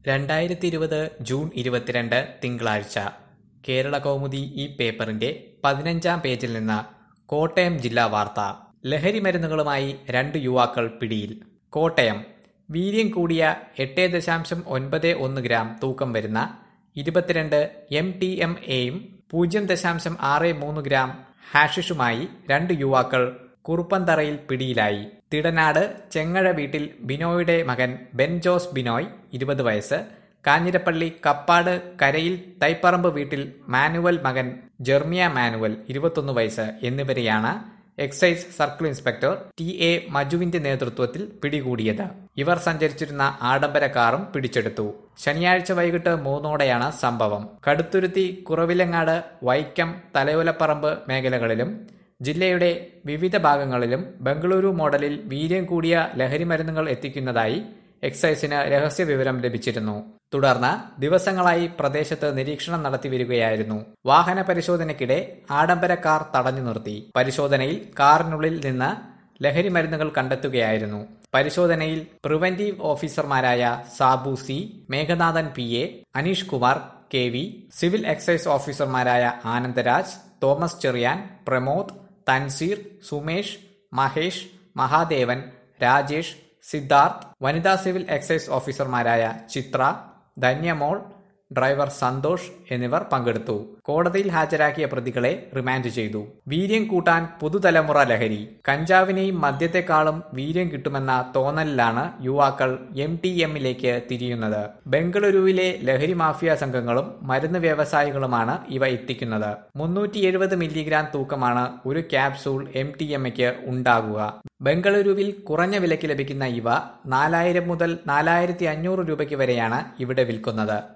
രണ്ടായിരത്തി ഇരുപത് ജൂൺ ഇരുപത്തിരണ്ട് തിങ്കളാഴ്ച കേരള കൗമുദി ഈ പേപ്പറിന്റെ പതിനഞ്ചാം പേജിൽ നിന്ന് കോട്ടയം ജില്ലാ വാർത്ത ലഹരി മരുന്നുകളുമായി രണ്ട് യുവാക്കൾ പിടിയിൽ കോട്ടയം വീര്യം കൂടിയ എട്ട് ദശാംശം ഒൻപത് ഒന്ന് ഗ്രാം തൂക്കം വരുന്ന ഇരുപത്തിരണ്ട് എം ടി എം എയും പൂജ്യം ദശാംശം ആറ് മൂന്ന് ഗ്രാം ഹാഷിഷുമായി രണ്ട് യുവാക്കൾ കുറുപ്പന്തറയിൽ പിടിയിലായി തിടനാട് ചെങ്ങഴ വീട്ടിൽ ബിനോയുടെ മകൻ ബെൻ ജോസ് ബിനോയ് ഇരുപത് വയസ്സ് കാഞ്ഞിരപ്പള്ളി കപ്പാട് കരയിൽ തൈപ്പറമ്പ് വീട്ടിൽ മാനുവൽ മകൻ ജെർമിയ മാനുവൽ ഇരുപത്തൊന്ന് വയസ്സ് എന്നിവരെയാണ് excise circle inspector T A മജുവിന്റെ നേതൃത്വത്തിൽ പിടികൂടിയത് ഇവർ സഞ്ചരിച്ചിരുന്ന ആഡംബര കാറും പിടിച്ചെടുത്തു ശനിയാഴ്ച വൈകിട്ട് മൂന്നോടെയാണ് സംഭവം കടുത്തുരുത്തി കുറവിലങ്ങാട് വൈക്കം തലയോലപ്പറമ്പ് മേഖലകളിലും ജില്ലയുടെ വിവിധ ഭാഗങ്ങളിലും ബംഗളൂരു മോഡലിൽ വീര്യം കൂടിയ ലഹരി മരുന്നുകൾ എത്തിക്കുന്നതായി എക്സൈസിന് രഹസ്യ വിവരം ലഭിച്ചിരുന്നു തുടർന്ന് ദിവസങ്ങളായി പ്രദേശത്ത് നിരീക്ഷണം നടത്തി വരികയായിരുന്നു വാഹന പരിശോധനയ്ക്കിടെ ആഡംബര കാർ തടഞ്ഞു നിർത്തി പരിശോധനയിൽ കാറിനുള്ളിൽ നിന്ന് ലഹരി മരുന്നുകൾ കണ്ടെത്തുകയായിരുന്നു പരിശോധനയിൽ പ്രിവന്റീവ് ഓഫീസർമാരായ Sabu C Meghanathan P A Aneesh Kumar K V civil excise ഓഫീസർമാരായ ആനന്ദരാജ് തോമസ് ചെറിയാൻ പ്രമോദ് തൻസീർ സുമേഷ് മഹേഷ് മഹാദേവൻ രാജേഷ് സിദ്ധാർത്ഥ് വനിതാ സിവിൽ എക്സൈസ് ഓഫീസർമാരായ ചിത്ര ധന്യമോൾ ഡ്രൈവർ സന്തോഷ് എന്നിവർ പങ്കെടുത്തു കോടതിയിൽ ഹാജരാക്കിയ പ്രതികളെ റിമാൻഡ് ചെയ്തു വീര്യം കൂട്ടാൻ പുതുതലമുറ ലഹരി കഞ്ചാവിനെയും മദ്യത്തെക്കാളും വീര്യം കിട്ടുമെന്ന തോന്നലിലാണ് യുവാക്കൾ എം ടി എമ്മിലേക്ക് തിരിയുന്നത് ബംഗളൂരുവിലെ ലഹരി മാഫിയ സംഘങ്ങളും മരുന്ന് വ്യവസായികളുമാണ് ഇവ എത്തിക്കുന്നത് മുന്നൂറ്റി എഴുപത് മില്ലിഗ്രാം തൂക്കമാണ് ഒരു ക്യാപ്സൂൾ എം ടി എമ്മയ്ക്ക് ഉണ്ടാകുക ബംഗളൂരുവിൽ കുറഞ്ഞ വിലയ്ക്ക് ലഭിക്കുന്ന ഇവ നാലായിരം മുതൽ നാലായിരത്തി അഞ്ഞൂറ് രൂപയ്ക്ക് വരെയാണ് ഇവിടെ വിൽക്കുന്നത്